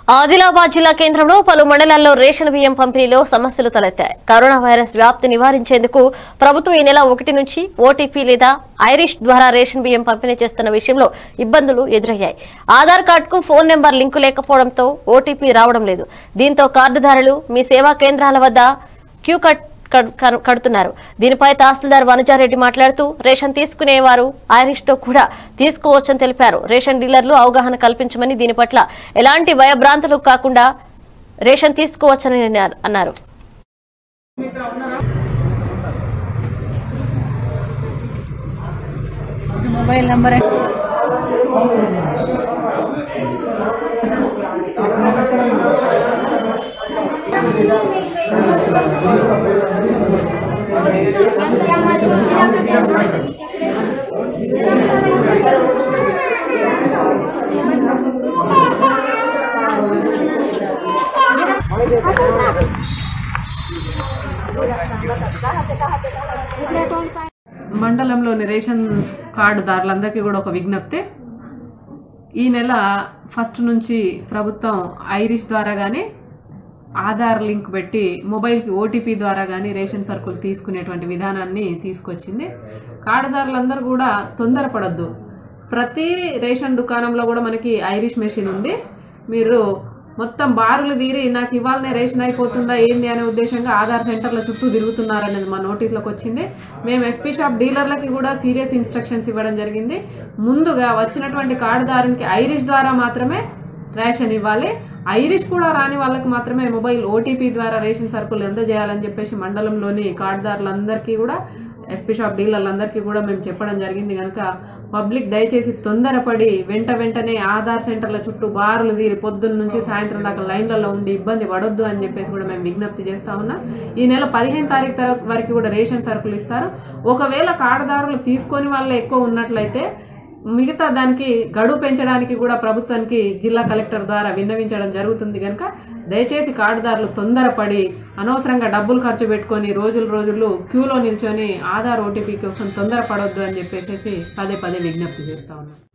ఆదిలాబాద్ జిల్లా కేంద్రంలో పలు మండలాల్లో రేషన్ బియ్యం పంపిణీలో సమస్యలు తలెత్తాయి కరోనా వైరస్ వ్యాప్తి నివారించేందుకు ప్రభుత్వం ఈ నెల ఒకటి నుంచి ఓటీపీ లేదా ఐరిష్ ద్వారా రేషన్ బియ్యం పంపిణీ చేస్తున్న విషయంలో ఇబ్బందులు ఎదురయ్యాయి ఆధార్ కార్డుకు ఫోన్ నెంబర్ లింకు లేకపోవడంతో ఓటీపీ రావడం లేదు దీంతో కార్డుదారులు మీ సేవా కేంద్రాల వద్ద క్యూ కట్ కడ్- కడ్- కడుతున్నారు దీనిపై తహసీల్దార్ వనజారెడ్డి మాట్లాడుతూ రేషన్ తీసుకునేవారు ఐరిష్ తో కూడా తీసుకోవచ్చని తెలిపారు రేషన్ డీలర్లు అవగాహన కల్పించమని దీని పట్ల ఎలాంటి భయభ్రాంతులు కాకుండా రేషన్ తీసుకోవచ్చని అన్నారు- అన్నారు మొబైల్ నంబర్ మండలంలోని రేషన్ కార్డుదారులందరికీ కూడా ఒక విజ్ఞప్తి ఈ నెల ఫస్ట్ నుంచి ప్రభుత్వం ఐరిష్ ద్వారా కానీ ఆధార్ లింక్ పెట్టి మొబైల్కి ఓటీపీ ద్వారా కానీ రేషన్ సరుకులు తీసుకునేటువంటి విధానాన్ని తీసుకొచ్చింది కార్డుదారులందరూ కూడా తొందరపడద్దు ప్రతి రేషన్ దుకాణంలో కూడా మనకి ఐరిష్ మెషిన్ ఉంది మీరు మొత్తం బారులు తీరి నాకు ఇవాళనే రేషన్ అయిపోతుందా ఏంది అనే ఉద్దేశంగా ఆధార్ సెంటర్ల చుట్టూ తిరుగుతున్నారనేది మా నోటీస్లోకి వచ్చింది మేము ఎఫ్పీ షాప్ డీలర్లకి కూడా సీరియస్ ఇన్స్ట్రక్షన్స్ ఇవ్వడం జరిగింది ముందుగా వచ్చినటువంటి కార్డుదారునికి ఐరిష్ ద్వారా మాత్రమే రేషన్ ఇవ్వాలి ఐరిష్ కూడా రాని వాళ్ళకి మాత్రమే మొబైల్ ఓటీపీ ద్వారా రేషన్ సరుకులు అందజేయాలని చెప్పేసి మండలంలోని కార్డుదారులందరికీ కూడా ఎఫ్పీ షాప్ డీలర్లందరికీ కూడా మేము చెప్పడం జరిగింది కనుక పబ్లిక్ దయచేసి తొందరపడి వెంట వెంటనే ఆధార్ సెంటర్ల చుట్టూ బారులు తీరి పొద్దున్న నుంచి సాయంత్రం దాకా లైన్లలో ఉండి ఇబ్బంది పడొద్దు అని చెప్పేసి కూడా మేము విజ్ఞప్తి చేస్తా ఉన్నాం ఈ నెల పదిహేను తారీఖు తర- వరకు కూడా రేషన్ సరుకులు ఇస్తారు ఒకవేళ కార్డుదారులు తీసుకొని వాళ్ళే ఎక్కువ ఉన్నట్లయితే మిగతా దానికి గడువు పెంచడానికి కూడా ప్రభుత్వానికి జిల్లా కలెక్టర్ ద్వారా విన్నవించడం జరుగుతుంది కనుక దయచేసి కార్డుదారులు తొందరపడి అనవసరంగా డబ్బులు ఖర్చు పెట్టుకొని రోజులు రోజులు క్యూలో నిల్చొని ఆధార్ ఓటీపీ కోసం తొందరపడొద్దు అని చెప్పేసి పదే పదే విజ్ఞప్తి చేస్తా ఉన్నాం